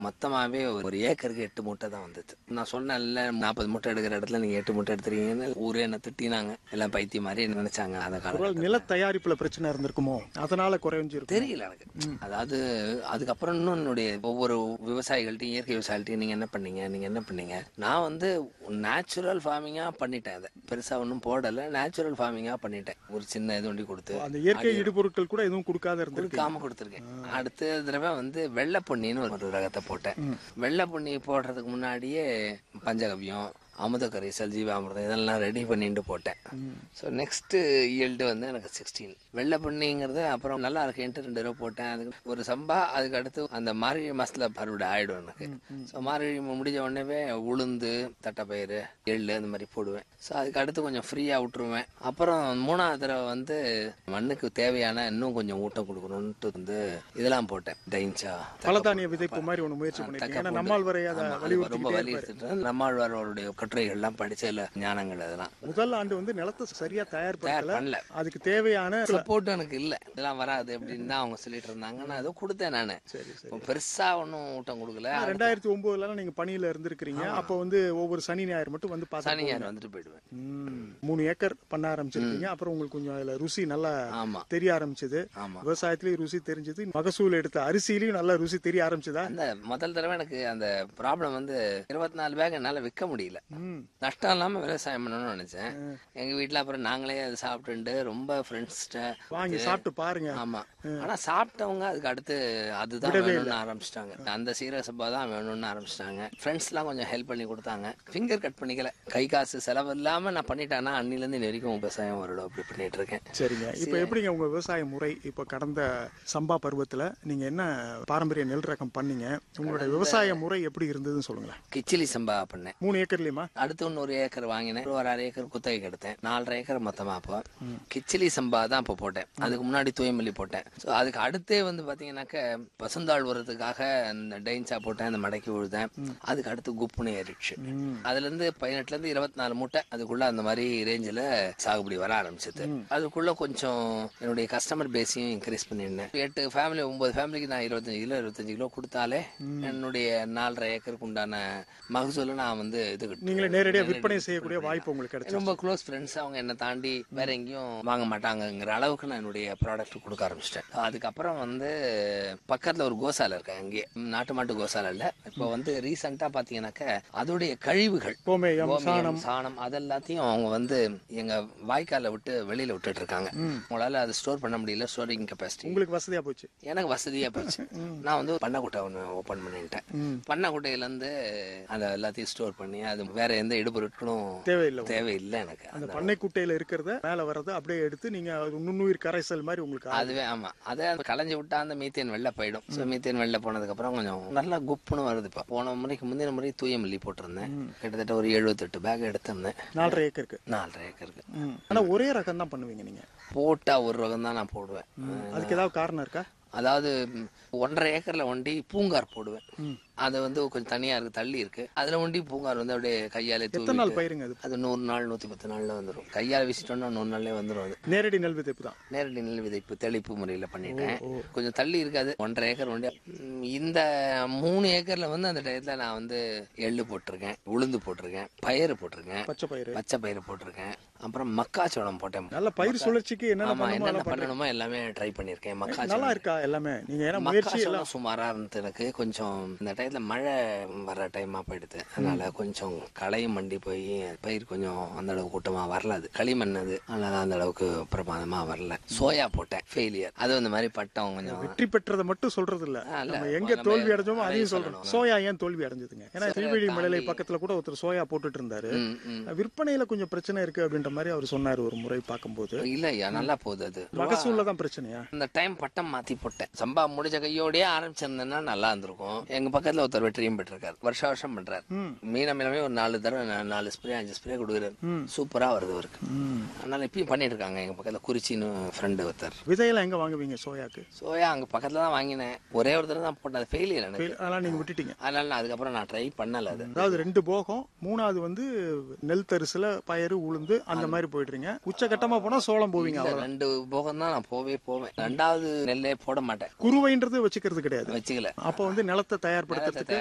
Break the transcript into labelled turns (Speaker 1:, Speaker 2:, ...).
Speaker 1: மொத்தமாவே ஒரு ஏக்கருக்கு எட்டு மூட்டை தான் வந்தது நான் சொன்னேன்ல நாற்பது மூட்டை எடுக்கிற இடத்துல நீங்க எட்டு மூட்டை எடுத்துறீங்கன்னு ஊரே என்ன திட்டினாங்க எல்லாம் பைத்தியம் மாதிரி நினைச்சாங்க அந்த
Speaker 2: ஒருவேளை
Speaker 1: காலம்
Speaker 2: நில தயாரிப்புல பிரச்சனை இருந்திருக்குமோ அதனால குறைஞ்சிருக்கும்
Speaker 1: தெரியல எனக்கு அதாவது அதுக்கப்புறம் இன்னும் என்னுடைய ஒவ்வொரு விவசாயிகள்ட்டையும் இயற்கை விவசாயிகள்ட்டையும் நீங்க என்ன பண்ணீங்க நீங்க என்ன பண்ணீங்க நான் வந்து நேச்சுரல் ஃபார்மிங்கா பண்ணிட்டேன் அதை பெருசா ஒன்றும் போடல நேச்சுரல் ஃபார்மிங்கா பண்ணிட்டேன் ஒரு சின்ன இது ஒண்டி கொடுத்து
Speaker 2: அந்த இயற்கை இடுபொருட்கள் கூட எதுவும் கொடுக்காத இருந்திருக்கு
Speaker 1: கொடுக்காம கொடுத்துருக்கேன் அடுத்த தடவை வந்து வெள்ளை பொன்னின்னு ஒரு ரகத்தை போட்டேன் வெள்ளை பொன்னி போடுறதுக்கு முன்னாடியே பஞ்சகவியம் அமுத கரைசல் ஜீவாமிர்தம் இதெல்லாம் ரெடி பண்ணிட்டு போட்டேன் ஸோ நெக்ஸ்ட் ஈல்டு வந்து எனக்கு சிக்ஸ்டீன் வெள்ளை பொன்னிங்கிறது அப்புறம் நல்லா இருக்கேன்ட்டு ரெண்டு ரூபா போட்டேன் அதுக்கு ஒரு சம்பா அதுக்கு அடுத்து அந்த மார்கழி மாசத்துல அறுவடை ஆயிடும் எனக்கு ஸோ மார்கழி முடிஞ்ச உடனே உளுந்து தட்டைப்பயிறு எள்ளு அந்த மாதிரி போடுவேன் ஸோ அதுக்கு அடுத்து கொஞ்சம் ஃப்ரீயா விட்டுருவேன் அப்புறம் மூணாவது தடவை வந்து மண்ணுக்கு தேவையான இன்னும் கொஞ்சம் ஊட்டம் கொடுக்கணும்ட்டு வந்து இதெல்லாம் போட்டேன் டைன்ச்சா
Speaker 2: பலதானிய விதைப்பு மாதிரி ஒண்ணு முயற்சி பண்ணிருக்கீங்க ஏன்னா நம்மால் வரை அதை
Speaker 1: ஆமா, அது ரொம்ப
Speaker 2: வலியுறுத்திக்கிட்டே இருப்பாரு.
Speaker 1: வலியுறுத்திட்டு நம்மாழ்வாரோடைய கட்டுரைகள்லாம் படிச்சதுல ஞானங்கள் அதெல்லாம்
Speaker 2: முதல் ஆண்டு வந்து நிலத்தை சரியா
Speaker 1: தயார்
Speaker 2: தயார்படுத்தல
Speaker 1: பண்ணல
Speaker 2: அதுக்கு தேவையான
Speaker 1: சப்போர்ட் எனக்கு இல்ல இதெல்லாம் வராது அப்படின்னு தான் அவங்க சொல்லிட்டு இருந்தாங்க நான் ஏதோ கொடுத்தேன் நானு
Speaker 2: சரி சரி
Speaker 1: இப்போ பெருசா ஒன்றும் ஊட்டம் கொடுக்கல
Speaker 2: ரெண்டாயிரத்தி ஒன்பதுல நீங்க பணியில இருந்திருக்கிறீங்க அப்ப வந்து ஒவ்வொரு சனி ஞாயிறு மட்டும் வந்து பார்த்தா
Speaker 1: சனி ஞாயிறு வந்துட்டு போயிடுவேன்
Speaker 2: ம். மூணு ஏக்கர் பண்ண ஆரம்பிச்சிருக்கீங்க அப்புறம் உங்களுக்கு கொஞ்சம் அதுல ருசி நல்லா
Speaker 1: ஆமா
Speaker 2: தெரிய ஆரம்பிச்சது
Speaker 1: ஆமா
Speaker 2: விவசாயத்திலயும் ருசி தெரிஞ்சது மகசூல் எடுத்த அரிசியிலயும் நல்லா ருசி தெரிய ஆரம்பிச்சதா
Speaker 1: அந்த முதல் தடவை எனக்கு அந்த ப்ராப்ளம் வந்து இருபத்தி நாலு பேக் என்னால விற்க முடியல
Speaker 2: ம்.
Speaker 1: நஷ்டம் இல்லாம விவசாயம் பண்ணணும்னு நினைச்சேன் எங்க வீட்ல அப்புறம் நாங்களே அதை சாப்பிட்டுட்டு ரொம்ப ஃப்ரெண்ட்ஸ்கிட்ட
Speaker 2: வாங்கி சாப்பிட்டு பாருங்க
Speaker 1: ஆமா ஆனா சாப்பிட்டவங்க அதுக்கு அடுத்து அதுதான் வேணும்னு ஆரம்பிச்சிட்டாங்க அந்த சீரக சம்பா தான் வேணும்னு ஆரம்பிச்சிட்டாங்க ஃப்ரெண்ட்ஸ் எல்லாம் கொஞ்சம் ஹெல்ப் பண்ணி கொடுத்தாங்க ஃபிங்கர் கட் பண்ணிக்கல கை காசு செலவு இல்லாம நான் பண்ணிட்டேன்னா அன்னில இருந்து இன்ன வரைக்கும் விவசாயம் வருடம் அப்படி பண்ணிட்டு இருக்கேன்
Speaker 2: சரிங்க இப்ப எப்படிங்க உங்க விவசாய முறை இப்ப கடந்த சம்பா பருவத்துல நீங்க என்ன பாரம்பரிய நெல் ரகம் பண்ணீங்க உங்களுடைய விவசாய முறை எப்படி இருந்ததுன்னு சொல்லுங்களேன்
Speaker 1: கிச்சிலி சம்பா பண்ணேன்
Speaker 2: மூணு ஏக்கர்லயுமா
Speaker 1: அடுத்து இன்னொரு ஏக்கர் வாங்கினேன் ஒரு அரை ஏக்கர் குத்தகைக்கு எடுத்தேன் நாலரை ஏக்கர் மொத்தமா அப்போ கிச்சிலி சம்பா தான் இப்போ போட்டேன் அதுக்கு முன்னாடி தூயமல்லி போட்டேன் ஸோ அதுக்கு அடுத்தே வந்து பாத்தீங்கன்னாக்க பசுந்தாள் உரத்துக்காக அந்த டைன்ஸா போட்டேன் அந்த மடக்கி விழுதேன் அதுக்கு அடுத்து குப்புன்னு ஏறிடுச்சு அதுல இருந்து பதினெட்டுல இருந்து இருபத்தி நாலு மூட்டை அதுக்குள்ள அந்த மாதிரி ரேஞ்சில் சாகுபடி வர ஆரம்பிச்சது அதுக்குள்ள கொஞ்சம் என்னுடைய கஸ்டமர் பேஸையும் இன்க்ரீஸ் பண்ணியிருந்தேன் எட்டு ஃபேமிலி ஒன்பது ஃபேமிலிக்கு நான் இருபத்தஞ்சு கிலோ இருபத்தஞ்சு கிலோ கொடுத்தாலே என்னுடைய நாலரை ஏக்கருக்கு உண்டான மகசூலை நான் வந்து இது
Speaker 2: நீங்களே நேரடியா விற்பனை செய்யக்கூடிய வாய்ப்பு உங்களுக்கு கிடைச்சு
Speaker 1: ரொம்ப க்ளோஸ் ஃப்ரெண்ட்ஸ் அவங்க என்னை தாண்டி வேற எங்கேயும் வாங்க மாட்டாங்கங்கிற அளவுக்கு நான் என்னுடைய ப்ராடக்ட் கொடுக்க ஆரம்பிச்சிட்டேன் அதுக்கப்புறம் வந்து பக்கத்துல ஒரு கோசாலை இருக்கு அங்கேயே ம், நாட்டு மாட்டு கோசாலை இல்ல இப்போ வந்து ரீசெண்டா பாத்தீங்கன்னாக்க அதோடைய கழிவுகள்
Speaker 2: கோமேயம்
Speaker 1: கோமியம், சாணம் அதெல்லாத்தையும் அவங்க வந்து எங்க வாய்க்கால விட்டு வெளியில விட்டுட்டு இருக்காங்க உங்களால அதை ஸ்டோர் பண்ண முடியல ஸ்டோரிங் கெப்பாசிட்டி
Speaker 2: உங்களுக்கு வசதியா போச்சு
Speaker 1: எனக்கு வசதியா போச்சு நான் வந்து பண்ணைக்குட்டை ஒன்று ஓப்பன் பண்ணிட்டேன் பண்ணைக்குட்டையில இருந்து அதை எல்லாத்தையும் ஸ்டோர் பண்ணி அது வேற எந்த இடுபொருட்களும்
Speaker 2: தேவையில்லை
Speaker 1: தேவையில்லை எனக்கு
Speaker 2: அந்த பண்ணை குட்டையில இருக்கிறத மேல வர்றத அப்படியே எடுத்து நீங்க அது நுண்ணுயிர் கரைசல் மாதிரி உங்களுக்கு ஆகும்.
Speaker 1: அதுவே ஆமா அதை களைஞ்சு விட்டா அந்த மீத்தேன் வெளில போயிடும் ஸோ மீத்தேன் வெளில போனதுக்கு அப்புறம் கொஞ்சம் நல்லா குப்புன்னு வருது இப்போ போன முறைக்கு முந்தின முறை தூய மல்லி போட்டிருந்தேன் கிட்டத்தட்ட ஒரு எழுபத்தெட்டு பேக் எடுத்திருந்தேன்
Speaker 2: நாலரை ஏக்கருக்கு
Speaker 1: நாலரை ஏக்கருக்கு
Speaker 2: ம். ஆனா ஒரே ரகம் தான் பண்ணுவீங்க நீங்க
Speaker 1: போட்டா ஒரு ரகம் தான் நான் போடுவேன்
Speaker 2: அதுக்கு ஏதாவது காரணம் இருக்கா
Speaker 1: அதாவது ம், ஒன்றரை ஏக்கர்ல ஒண்டி பூங்கார் போடுவேன் அது வந்து கொஞ்சம் தனியா இருக்கு தள்ளி இருக்கு அதுல ஒண்டி பூங்கார் வந்து அப்படியே கையாலே
Speaker 2: எத்தனை
Speaker 1: தூவி
Speaker 2: நாள் பயிருங்க அது
Speaker 1: அது நூறு நாள் நூத்தி பத்து நாள்ல வந்துடும் கையால வீசிட்டோம்னா நூறு நாள்லயே வந்துடும் அது
Speaker 2: நேரடி நெல் விதைப்பு தான்
Speaker 1: நேரடி நெல் விதைப்பு தெளிப்பு முறையில பண்ணிட்டேன் கொஞ்சம் தள்ளி இருக்காது ஒன்றரை ஏக்கர் ஒண்டி ம், இந்த மூணு ஏக்கர்ல வந்து அந்த டயத்துல நான் வந்து எள்ளு போட்டிருக்கேன் உளுந்து போட்டிருக்கேன் பயிறு போட்டிருக்கேன்
Speaker 2: பச்சை பயிறு
Speaker 1: பச்சை பயிறு போட்டிருக்கேன் அப்புறம் மக்காச்சோளம் போட்டேன்
Speaker 2: நல்ல பயிர் சுழற்சிக்கு என்னென்ன
Speaker 1: ஆமா
Speaker 2: பண்ணணுமோ
Speaker 1: என்னென்ன
Speaker 2: அதெல்லாம் பண்றீங்க.
Speaker 1: பண்ணணுமோ எல்லாமே ட்ரை பண்ணிருக்கேன்
Speaker 2: நல்லா
Speaker 1: மக்காச்சோளம்
Speaker 2: இருக்கா எல்லாமே நீங்க ஏன்னா முயற்சி எல்லாம்
Speaker 1: மக்காச்சோளம் சுமாரா இருந்தது எனக்கு கொஞ்சம் இந்த டயத்துல மழை வர்ற டைமா போயிடுது அதனால கொஞ்சம் களையும் மண்டி போய் பயிர் கொஞ்சம் அந்த அளவுக்கு கூட்டமா வரல அது களிமண் அது அதனால அந்த அளவுக்கு பிரமாதமா வரல சோயா போட்டேன் ஃபெயிலியர் அது இந்த மாதிரி பட்டம் கொஞ்சம்
Speaker 2: வெற்றி பெற்றதை மட்டும் சொல்றது இல்ல
Speaker 1: ஆ, இல்ல.
Speaker 2: நம்ம எங்க
Speaker 1: நம்ம
Speaker 2: தோல்வி அடைஞ்சோமோ
Speaker 1: அதையும்
Speaker 2: அதையும் சொல்றோம் சோயா ஏன் தோல்வி அடைஞ்சதுங்க ஏன்னா திருவெளி மலையில பக்கத்துல கூட ஒருத்தர் சோயா போட்டுட்டு இருந்தாரு
Speaker 1: ம், ம்.
Speaker 2: விற்பனையில கொஞ்சம் பிரச்சனை இருக்கு அப்படின்ற மாதிரி அவர் சொன்னாரு ஒரு முறை பார்க்கும்போது
Speaker 1: இல்ல ஐயா நல்லா போகுது அது
Speaker 2: மகசூல்ல தான் பிரச்சனையா
Speaker 1: அந்த டைம் பட்டம் மாத்தி போட்டேன் சம்பா முடிஞ்ச கையோடயே ஆரம்பிச்சிருந்தேன்னா நல்லா இருந்திருக்கும் எங்க பக்கத்துல ஒருத்தர் வெற்றியும் பெற்றிருக்காரு வருஷ வருஷம் பண்றாரு
Speaker 2: ம்.
Speaker 1: மீன மீனமே ஒரு நாலு தடவை நா- நாலு ஸ்ப்ரே அஞ்சு ஸ்ப்ரே கொடுக்குறாரு சூப்பரா வருது அவருக்கு
Speaker 2: ம்.
Speaker 1: அதனால இப்பயும் பண்ணிட்டு இருக்காங்க எங்க பக்கத்துல குறிச்சின்னு ஃப்ரெண்டு ஒருத்தர்
Speaker 2: விதையெல்லாம் எங்க வாங்குவீங்க சோயாக்கு
Speaker 1: சோயா அங்க பக்கத்துல தான் வாங்கினேன் ஒரே ஒரு தடவை தான் போட்டேன் அது ஃபெயிலியர் எனக்கு
Speaker 2: அதெல்லாம் நீங்க விட்டுட்டீங்க
Speaker 1: அதனால நான் அதுக்கப்புறம் நான் ட்ரை பண்ணல அது
Speaker 2: அதாவது ரெண்டு போகம் மூணாவது வந்து நெல் தரிசுல பயிறு உளுந்து அந்த இந்த மாதிரி போயிடுறீங்க உச்சகட்டமா போனா சோளம் போவீங்க
Speaker 1: இல்ல,
Speaker 2: அவ்வளவுதான்
Speaker 1: ரெண்டு போகம் தான் நான் போவே போவேன் ரெண்டாவது நெல்லே போட மாட்டேன்
Speaker 2: குருவைன்றது வச்சுக்கிறது கிடையாது
Speaker 1: வச்சுக்கல
Speaker 2: அப்போ வந்து நிலத்தை தயார்படுத்துறதுக்கு